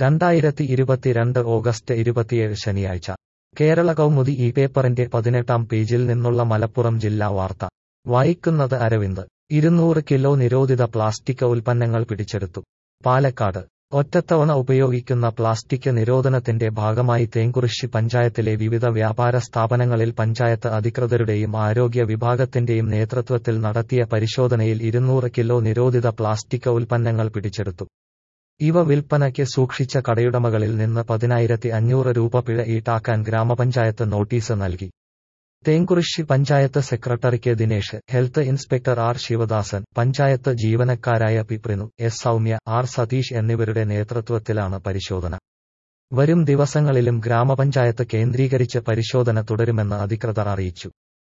രണ്ടായിരത്തി ഇരുപത്തിരണ്ട് ഓഗസ്റ്റ് ഇരുപത്തിയേഴ് ശനിയാഴ്ച കേരള കൗമുദി ഈ പേപ്പറിന്റെ പതിനെട്ടാം പേജിൽ നിന്നുള്ള മലപ്പുറം ജില്ലാ വാർത്ത വായിക്കുന്നത് അരവിന്ദ് ഇരുന്നൂറ് കിലോ നിരോധിത പ്ലാസ്റ്റിക് ഉൽപ്പന്നങ്ങൾ പിടിച്ചെടുത്തു പാലക്കാട് ഒറ്റത്തവണ ഉപയോഗിക്കുന്ന പ്ലാസ്റ്റിക് നിരോധനത്തിന്റെ ഭാഗമായി തേങ്കുറിശ്ശി പഞ്ചായത്തിലെ വിവിധ വ്യാപാര സ്ഥാപനങ്ങളിൽ പഞ്ചായത്ത് അധികൃതരുടെയും ആരോഗ്യ വിഭാഗത്തിന്റെയും നേതൃത്വത്തിൽ നടത്തിയ പരിശോധനയിൽ ഇരുന്നൂറ് കിലോ നിരോധിത പ്ലാസ്റ്റിക് ഉൽപ്പന്നങ്ങൾ പിടിച്ചെടുത്തു ഇവ വിൽപ്പനയ്ക്ക് സൂക്ഷിച്ച കടയുടമകളിൽ നിന്ന് പതിനായിരത്തി അഞ്ഞൂറ് രൂപ പിഴ ഈടാക്കാൻ ഗ്രാമപഞ്ചായത്ത് നോട്ടീസ് നൽകി തേങ്കുറിശ്ശി പഞ്ചായത്ത് സെക്രട്ടറിക്ക് Dinesh health inspector R Sivadasan panchayat ജീവനക്കാരായ P Prinu S Soumya R Satheesh എന്നിവരുടെ നേതൃത്വത്തിലാണ് പരിശോധന വരും ദിവസങ്ങളിലും ഗ്രാമപഞ്ചായത്ത് കേന്ദ്രീകരിച്ച് പരിശോധന തുടരുമെന്ന് അധികൃതർ അറിയിച്ചു